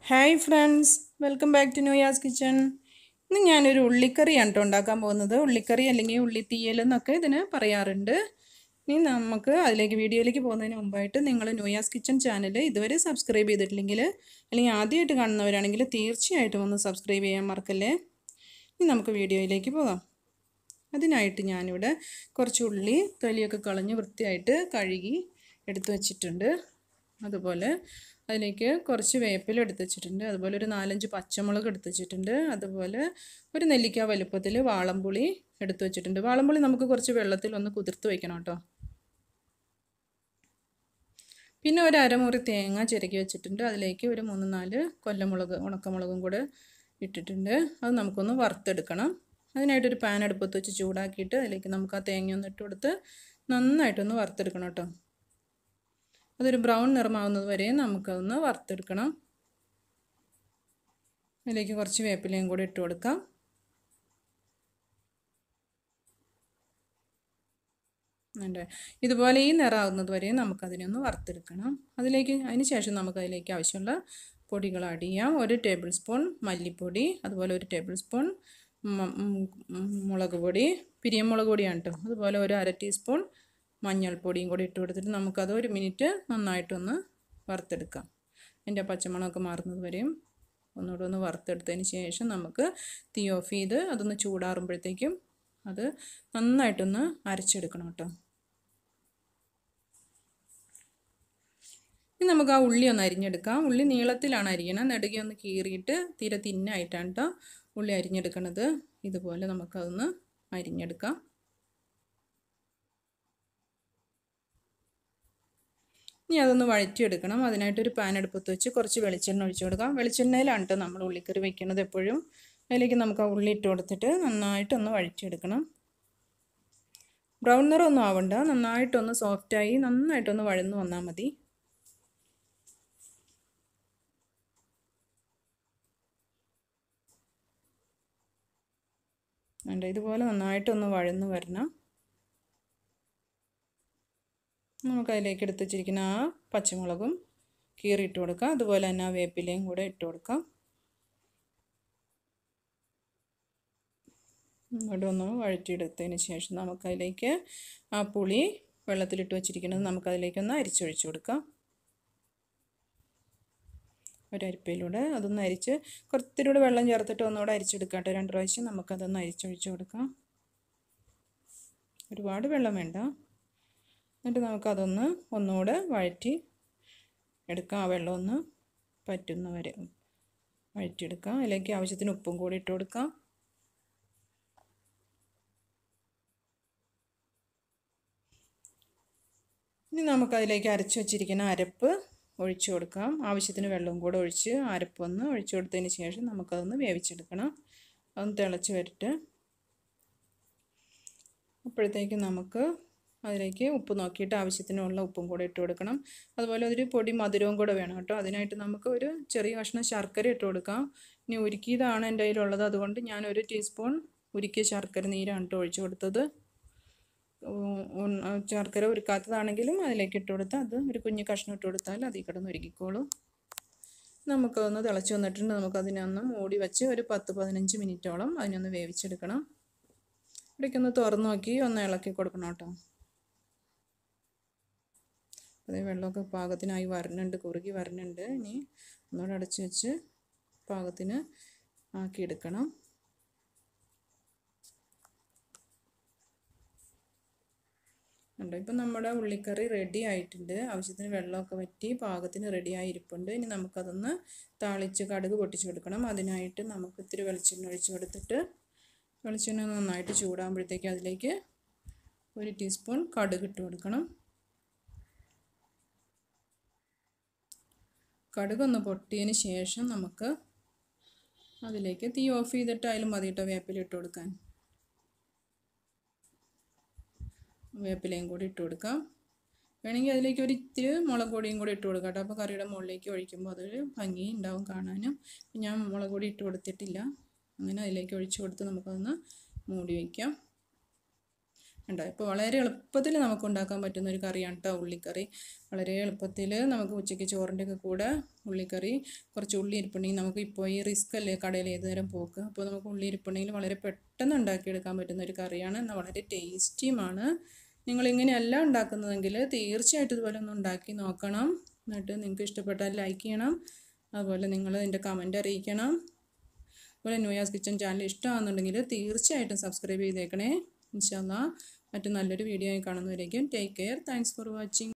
hi friends welcome back to ന്യൂയാസ് kitchen ഇന്ന് ഞാനൊരു ഉള്ളിക്കറിയാണ് കേട്ടോ ഉണ്ടാക്കാൻ പോകുന്നത് ഉള്ളിക്കറി അല്ലെങ്കിൽ ഉള്ളിത്തീയൽ എന്നൊക്കെ ഇതിന് പറയാറുണ്ട് ഇനി നമുക്ക് അതിലേക്ക് വീഡിയോയിലേക്ക് പോകുന്നതിന് മുമ്പായിട്ട് നിങ്ങൾ ന്യൂയാസ് കിച്ചൺ ചാനൽ ഇതുവരെ സബ്സ്ക്രൈബ് ചെയ്തിട്ടില്ലെങ്കിൽ അല്ലെങ്കിൽ ആദ്യമായിട്ട് കാണുന്നവരാണെങ്കിൽ തീർച്ചയായിട്ടും ഒന്ന് സബ്സ്ക്രൈബ് ചെയ്യാൻ മറക്കല്ലേ ഇനി നമുക്ക് വീഡിയോയിലേക്ക് പോകാം അതിനായിട്ട് ഞാനിവിടെ കുറച്ച് ഉള്ളി തൊലിയൊക്കെ കളഞ്ഞ് വൃത്തിയായിട്ട് കഴുകി എടുത്തു വച്ചിട്ടുണ്ട് അതുപോലെ അതിലേക്ക് കുറച്ച് വേപ്പില എടുത്ത് വെച്ചിട്ടുണ്ട് അതുപോലെ ഒരു നാലഞ്ച് പച്ചമുളക് എടുത്ത് വെച്ചിട്ടുണ്ട് അതുപോലെ ഒരു നെല്ലിക്ക വലുപ്പത്തിൽ വാളംപുളി എടുത്ത് വെച്ചിട്ടുണ്ട് വാളംപുളി നമുക്ക് കുറച്ച് വെള്ളത്തിൽ ഒന്ന് കുതിർത്ത് വയ്ക്കണം കേട്ടോ പിന്നെ ഒരു അരമുറി തേങ്ങ ചിരകി വെച്ചിട്ടുണ്ട് അതിലേക്ക് ഒരു മൂന്ന് നാല് കൊല്ലമുളക് ഉണക്കമുളകും കൂടെ ഇട്ടിട്ടുണ്ട് അത് നമുക്കൊന്ന് വറുത്തെടുക്കണം അതിനായിട്ടൊരു പാൻ അടുപ്പത്ത് വെച്ച് ചൂടാക്കിയിട്ട് അതിലേക്ക് നമുക്ക് ആ തേങ്ങ ഒന്ന് ഇട്ട് കൊടുത്ത് നന്നായിട്ടൊന്ന് വറുത്തെടുക്കണം കേട്ടോ അതൊരു ബ്രൗൺ നിറമാവുന്നത് വരെ നമുക്കതൊന്ന് വറുത്തെടുക്കണം അതിലേക്ക് കുറച്ച് വേപ്പിലയും കൂടി ഇട്ട് കൊടുക്കാം ഉണ്ട് ഇതുപോലെ ഈ നിറാവുന്നത് വരെ നമുക്കതിനെ ഒന്ന് വറുത്തെടുക്കണം അതിലേക്ക് അതിന് ശേഷം നമുക്കതിലേക്ക് ആവശ്യമുള്ള പൊടികൾ ആഡ് ചെയ്യാം ഒരു ടേബിൾ സ്പൂൺ മല്ലിപ്പൊടി അതുപോലെ ഒരു ടേബിൾ സ്പൂൺ മുളക് പൊടി പിരിയമുളക് പൊടിയാണ് കേട്ടോ അതുപോലെ ഒരു അര ടീസ്പൂൺ മഞ്ഞൾപ്പൊടിയും കൂടി ഇട്ട് കൊടുത്തിട്ട് നമുക്കത് ഒരു മിനിറ്റ് നന്നായിട്ടൊന്ന് വറുത്തെടുക്കാം അതിൻ്റെ പച്ചമണമൊക്കെ മാറുന്നത് വരെയും ഒന്നുകൂടെ ഒന്ന് വറുത്തെടുത്തതിന് ശേഷം നമുക്ക് തീ ഓഫ് ചെയ്ത് അതൊന്ന് ചൂടാറുമ്പോഴത്തേക്കും അത് നന്നായിട്ടൊന്ന് അരച്ചെടുക്കണം കേട്ടോ ഇനി നമുക്ക് ആ ഉള്ളി ഒന്ന് അരിഞ്ഞെടുക്കാം ഉള്ളി നീളത്തിലാണ് അരിയണം നെടുകി ഒന്ന് കീറിയിട്ട് തീരെ തിന്നായിട്ടാണ് കേട്ടോ ഉള്ളി അരിഞ്ഞെടുക്കണത് ഇതുപോലെ നമുക്കതൊന്ന് അരിഞ്ഞെടുക്കാം ഇനി അതൊന്ന് വഴറ്റിയെടുക്കണം അതിനായിട്ടൊരു പാൻ അടുപ്പത്ത് വെച്ച് കുറച്ച് വെളിച്ചെണ്ണ ഒഴിച്ചു കൊടുക്കാം വെളിച്ചെണ്ണയിലാണ് കേട്ടോ നമ്മൾ ഉള്ളിക്കറി വെക്കുന്നത് എപ്പോഴും അതിലേക്ക് നമുക്ക് ആ ഉള്ളി ഇട്ട് കൊടുത്തിട്ട് നന്നായിട്ടൊന്ന് വഴറ്റിയെടുക്കണം ബ്രൗൺ നിറമൊന്നും ആവണ്ട നന്നായിട്ടൊന്ന് സോഫ്റ്റായി നന്നായിട്ടൊന്ന് വഴന്നു വന്നാൽ മതി ഉണ്ട് ഇതുപോലെ നന്നായിട്ടൊന്ന് വഴന്നു വരണം നമുക്ക് അതിലേക്ക് എടുത്ത് വെച്ചിരിക്കുന്ന ആ പച്ചമുളകും കീറിയിട്ട് കൊടുക്കാം അതുപോലെ തന്നെ ആ വേപ്പിലയും കൂടെ ഇട്ട് കൊടുക്കാം ഇവിടെ ഒന്ന് വഴറ്റിയെടുത്തതിന് ശേഷം നമുക്കതിലേക്ക് ആ പുളി വെള്ളത്തിലിട്ട് വെച്ചിരിക്കുന്നത് നമുക്കതിലേക്കൊന്ന് അരിച്ചൊഴിച്ച് കൊടുക്കാം ഒരരിപ്പയിലൂടെ അതൊന്ന് അരിച്ച് കുറത്തിലൂടെ വെള്ളം ചേർത്തിട്ട് ഒന്നുകൂടെ അരിച്ചെടുക്കാം കേട്ടോ രണ്ട് പ്രാവശ്യം നമുക്കതൊന്ന് അരിച്ചൊഴിച്ച് കൊടുക്കാം ഒരുപാട് വെള്ളം വേണ്ട എന്നിട്ട് നമുക്കതൊന്ന് ഒന്നുകൂടെ വഴറ്റി എടുക്കാം ആ വെള്ളം ഒന്ന് പറ്റുന്ന വരെ വഴറ്റിയെടുക്കാം അതിലേക്ക് ആവശ്യത്തിന് ഉപ്പും കൂടി ഇട്ട് കൊടുക്കാം ഇനി നമുക്കതിലേക്ക് അരച്ച് വെച്ചിരിക്കുന്ന അരപ്പ് ഒഴിച്ചു കൊടുക്കാം ആവശ്യത്തിന് വെള്ളവും കൂടെ ഒഴിച്ച് അരപ്പൊന്ന് ഒഴിച്ചു കൊടുത്തതിന് ശേഷം നമുക്കതൊന്ന് വേവിച്ചെടുക്കണം അതൊന്ന് തിളച്ച് വരട്ടെ അപ്പോഴത്തേക്ക് നമുക്ക് അതിലേക്ക് ഉപ്പ് നോക്കിയിട്ട് ആവശ്യത്തിനുള്ള ഉപ്പും കൂടെ ഇട്ട് കൊടുക്കണം അതുപോലെ ഒരു പൊടി മധുരവും കൂടെ വേണം കേട്ടോ അതിനായിട്ട് നമുക്ക് ഒരു ചെറിയ കഷ്ണം ശർക്കര ഇട്ട് കൊടുക്കാം ഇനി ഉരുക്കിയതാണ് എൻ്റെ കയ്യിലുള്ളത് അതുകൊണ്ട് ഞാൻ ഒരു ടീസ്പൂൺ ഉരുക്കിയ ശർക്കര നീരാണ് കേട്ടോ ഒഴിച്ചു കൊടുത്തത് ശർക്കര ഉരുക്കാത്തതാണെങ്കിലും അതിലേക്ക് ഇട്ട് കൊടുത്താൽ അത് ഒരു കുഞ്ഞു കഷ്ണം ഇട്ട് കൊടുത്താൽ അതിൽ കിടന്ന് ഉരുക്കിക്കോളും നമുക്കൊന്ന് തിളച്ച് വന്നിട്ടുണ്ട് നമുക്കതിനെ ഒന്ന് മൂടി വെച്ച് ഒരു പത്ത് പതിനഞ്ച് മിനിറ്റോളം അതിനൊന്ന് വേവിച്ചെടുക്കണം ഇടയ്ക്കൊന്ന് തുറന്ന് നോക്കി ഒന്ന് ഇളക്കി കൊടുക്കണം കേട്ടോ അതേ വെള്ളമൊക്കെ പാകത്തിനായി വരണുണ്ട് കുറുകി വരണുണ്ട് ഇനി ഒന്നുകൂടെ അടച്ച് വെച്ച് പാകത്തിന് ആക്കിയെടുക്കണം ഉണ്ട് ഇപ്പം നമ്മുടെ ഉള്ളിക്കറി റെഡി ആയിട്ടുണ്ട് ആവശ്യത്തിന് വെള്ളമൊക്കെ വറ്റി പാകത്തിന് റെഡി ആയിരിപ്പുണ്ട് ഇനി നമുക്കതൊന്ന് താളിച്ച് കടുക് പൊട്ടിച്ച് കൊടുക്കണം അതിനായിട്ട് നമുക്ക് ഇത്തിരി വെളിച്ചെണ്ണ ഒഴിച്ച് കൊടുത്തിട്ട് വെളിച്ചെണ്ണ നന്നായിട്ട് ചൂടാകുമ്പോഴത്തേക്ക് അതിലേക്ക് ഒരു ടീസ്പൂൺ കടുക് ഇട്ട് കൊടുക്കണം കടുകൊന്ന് പൊട്ടിയതിന് ശേഷം നമുക്ക് അതിലേക്ക് തീ ഓഫ് ചെയ്തിട്ട് അതിൽ മതി കേട്ടോ വേപ്പില ഇട്ട് കൊടുക്കാൻ വേപ്പിലയും കൂടി ഇട്ട് കൊടുക്കാം വേണമെങ്കിൽ അതിലേക്ക് ഒരു ഇത്തിരി മുളക് പൊടിയും കൂടി ഇട്ട് കൊടുക്കാം കേട്ടോ അപ്പോൾ കറിയുടെ മുകളിലേക്ക് ഒഴിക്കുമ്പോൾ അതൊരു ഭംഗി ഉണ്ടാവും കാണാനും ഞാൻ മുളക് പൊടി ഇട്ട് കൊടുത്തിട്ടില്ല അങ്ങനെ അതിലേക്ക് ഒഴിച്ച് കൊടുത്ത് നമുക്കതൊന്ന് മൂടി വയ്ക്കാം ഉണ്ടോ ഇപ്പോൾ വളരെ എളുപ്പത്തിൽ നമുക്ക് ഉണ്ടാക്കാൻ പറ്റുന്ന ഒരു കറിയാണ് കേട്ടോ ഉള്ളിക്കറി വളരെ എളുപ്പത്തിൽ നമുക്ക് ഉച്ചയ്ക്ക് ചോറിൻ്റെ ഒക്കെ കൂടെ ഉള്ളിക്കറി കുറച്ച് ഉള്ളി ഇരിപ്പുണ്ടെങ്കിൽ നമുക്ക് ഇപ്പോൾ ഈ റിസ്ക് അല്ലേ കടയിൽ ഏത് നേരം പോക്ക് അപ്പോൾ നമുക്ക് ഉള്ളി ഇരിപ്പുണ്ടെങ്കിൽ വളരെ പെട്ടെന്ന് ഉണ്ടാക്കിയെടുക്കാൻ പറ്റുന്ന ഒരു കറിയാണ് എന്നാൽ വളരെ ടേസ്റ്റിയുമാണ് നിങ്ങളിങ്ങനെയല്ല ഉണ്ടാക്കുന്നതെങ്കിൽ തീർച്ചയായിട്ടും ഇതുപോലെ ഒന്ന് ഉണ്ടാക്കി നോക്കണം എന്നിട്ട് നിങ്ങൾക്ക് ഇഷ്ടപ്പെട്ടാൽ ലൈക്ക് ചെയ്യണം അതുപോലെ നിങ്ങൾ എൻ്റെ കമൻറ്റ് അറിയിക്കണം അതുപോലെ ന്യൂയാസ് കിച്ചൺ ചാനൽ ഇഷ്ടമാണെന്നുണ്ടെങ്കിൽ തീർച്ചയായിട്ടും സബ്സ്ക്രൈബ് ചെയ്തേക്കണേ ഇൻഷാല്ലാ മറ്റു നല്ലൊരു വീഡിയോ ആയി കാണുന്നവരേക്കും take care thanks for watching